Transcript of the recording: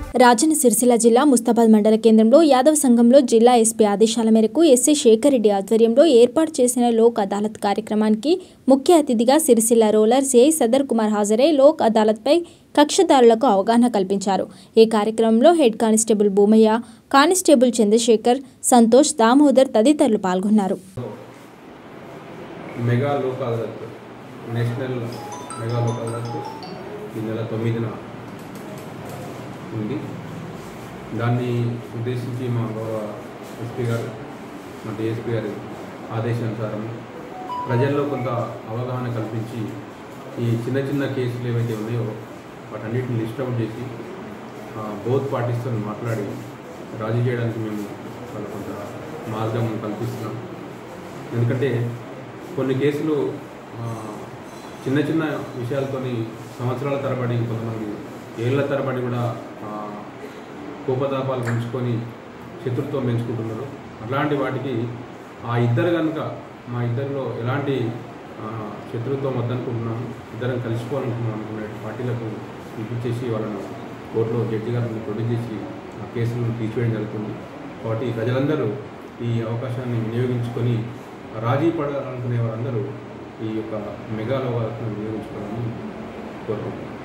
రాజన్న సిరిసిల్ల జిల్లా ముస్తాబాద్ మండల కేంద్రంలో యాదవ్ సంఘంలో జిల్లా ఎస్పీ ఆదేశాల మేరకు ఎస్సీ శేఖర్ రెడ్డి ఆధ్వర్యంలో ఏర్పాటు చేసిన లోక్ అదాలత్ కార్యక్రమానికి ముఖ్య అతిథిగా సిరిసిల్ల రోలర్ సిఐ సదర్ కుమార్ హాజరై లోక్ అదాలత్పై కక్షదారులకు అవగాహన కల్పించారు ఈ కార్యక్రమంలో head constable Bhoomaiah constable Chandrashekar Santosh Damodar తదితరులు పాల్గొన్నారు mega Lok Adalat national mega Lok Adalat ఈ నెల తొమ్మిదిన ఉంది దాన్ని ఉద్దేశించి మా గౌరవ ఎస్పీ గారు మా డిఎస్పీ గారి ఆదేశానుసారం ప్రజల్లో కొంత అవగాహన కల్పించి ఈ చిన్న చిన్న కేసులు ఏవైతే ఉన్నాయో వాటన్నిటిని లిస్ట్ అవుట్ చేసి బోత్ పార్టీస్తో మాట్లాడి రాజీ చేయడానికి మేము వాళ్ళ కొంత మార్గం కల్పిస్తున్నాం ఎందుకంటే కొన్ని కేసులు ఆ, చిన్న చిన్న విషయాలతోని సంవత్సరాల తరబడి కొంతమంది ఏళ్ల తరబడి కూడా ఆ, కోపతాపాలు పెంచుకొని శత్రుత్వం పెంచుకుంటున్నారు అట్లాంటి వాటికి ఆ ఇద్దరు కనుక మా ఇద్దరిలో ఎలాంటి ఆ, శత్రుత్వం వద్దనుకుంటున్నాము ఇద్దరం కలిసిపోవాలనుకున్నాం అనుకునే పార్టీలకు పిలిపించేసి వాళ్ళను కోర్టులో జడ్జి గారిని ప్రొడ్యూస్ చేసి ఆ కేసులను తీసివేయడం జరుగుతుంది కాబట్టి ప్రజలందరూ ఈ అవకాశాన్ని వినియోగించుకొని రాజీ పడాలనుకునే వారందరూ ఈ యొక్క మెగాలో వినియోగించుకోవాలని కోరుకుంటున్నాను